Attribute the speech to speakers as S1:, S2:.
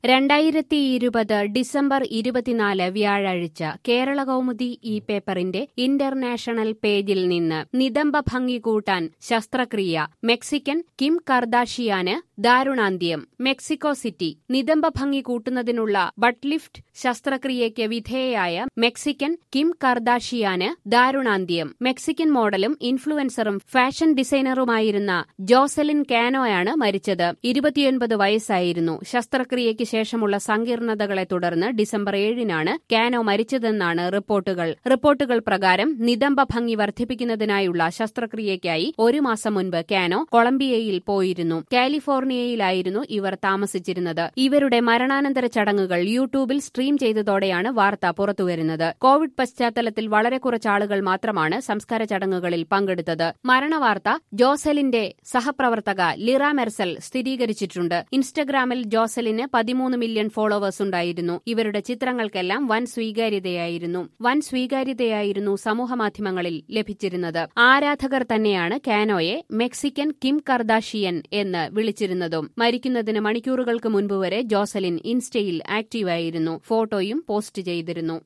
S1: രണ്ടായിരത്തി ഇരുപത് ഡിസംബർ ഇരുപത്തിനാല് വ്യാഴാഴ്ച കേരള കൗമുദി ഈ പേപ്പറിന്റെ ഇന്റർനാഷണൽ പേജിൽ നിന്ന് നിതംബ ഭംഗി കൂട്ടാൻ ശസ്ത്രക്രിയ മെക്സിക്കൻ കിം കർദാഷിയാന് ദാരുണാന്ത്യം മെക്സിക്കോ സിറ്റി നിതംബ ഭംഗി കൂട്ടുന്നതിനുള്ള ബട്ട്ലിഫ്റ്റ് ശസ്ത്രക്രിയയ്ക്ക് വിധേയയായ മെക്സിക്കൻ കിം കർദാഷിയാന് ദാരുണാന്ത്യം മെക്സിക്കൻ മോഡലും ഇൻഫ്ലുവൻസറും ഫാഷൻ ഡിസൈനറുമായിരുന്ന ജോസലിൻ കാനോയാണ് മരിച്ചത് ഇരുപത്തിയൊൻപത് വയസ്സായിരുന്നു ശസ്ത്രക്രിയയ്ക്ക് ശേഷമുള്ള സങ്കീർണതകളെ തുടർന്ന് ഡിസംബർ ഏഴിനാണ് കാനോ മരിച്ചതെന്നാണ് റിപ്പോർട്ടുകൾ റിപ്പോർട്ടുകൾ പ്രകാരം നിതംബ ഭംഗി വർദ്ധിപ്പിക്കുന്നതിനായുള്ള ശസ്ത്രക്രിയയ്ക്കായി ഒരു മാസം മുൻപ് കാനോ കൊളംബിയയിൽ പോയിരുന്നു കാലിഫോർണിയയിലായിരുന്നു ഇവർ താമസിച്ചിരുന്നത് ഇവരുടെ മരണാനന്തര ചടങ്ങുകൾ യൂട്യൂബിൽ സ്ട്രീം ചെയ്തതോടെയാണ് വാർത്ത പുറത്തുവരുന്നത് കോവിഡ് പശ്ചാത്തലത്തിൽ വളരെ കുറച്ച് ആളുകൾ മാത്രമാണ് സംസ്കാര ചടങ്ങുകളിൽ പങ്കെടുത്തത് മരണവാർത്ത ജോസലിന്റെ സഹപ്രവർത്തക ലിറ മെർസൽ സ്ഥിരീകരിച്ചിട്ടുണ്ട് ഇൻസ്റ്റഗ്രാമിൽ ജോസലിന് പതിമൂന്ന് മില്യൺ ഫോളോവേഴ്സ് ഉണ്ടായിരുന്നു ഇവരുടെ ചിത്രങ്ങൾക്കെല്ലാം വൻ സ്വീകാര്യതയായിരുന്നു വൻ സ്വീകാര്യതയായിരുന്നു സമൂഹമാധ്യമങ്ങളിൽ ലഭിച്ചിരുന്നത് ആരാധകർ തന്നെയാണ് കാനോയെ മെക്സിക്കൻ കിം കർദാഷിയൻ എന്ന് വിളിച്ചിരുന്നതും മരിക്കുന്നതിന് മണിക്കൂറുകൾക്ക് മുൻപ് വരെ ജോസലിൻ ഇൻസ്റ്റയിൽ ആക്റ്റീവായിരുന്നു ഫോട്ടോയും പോസ്റ്റ് ചെയ്തിരുന്നു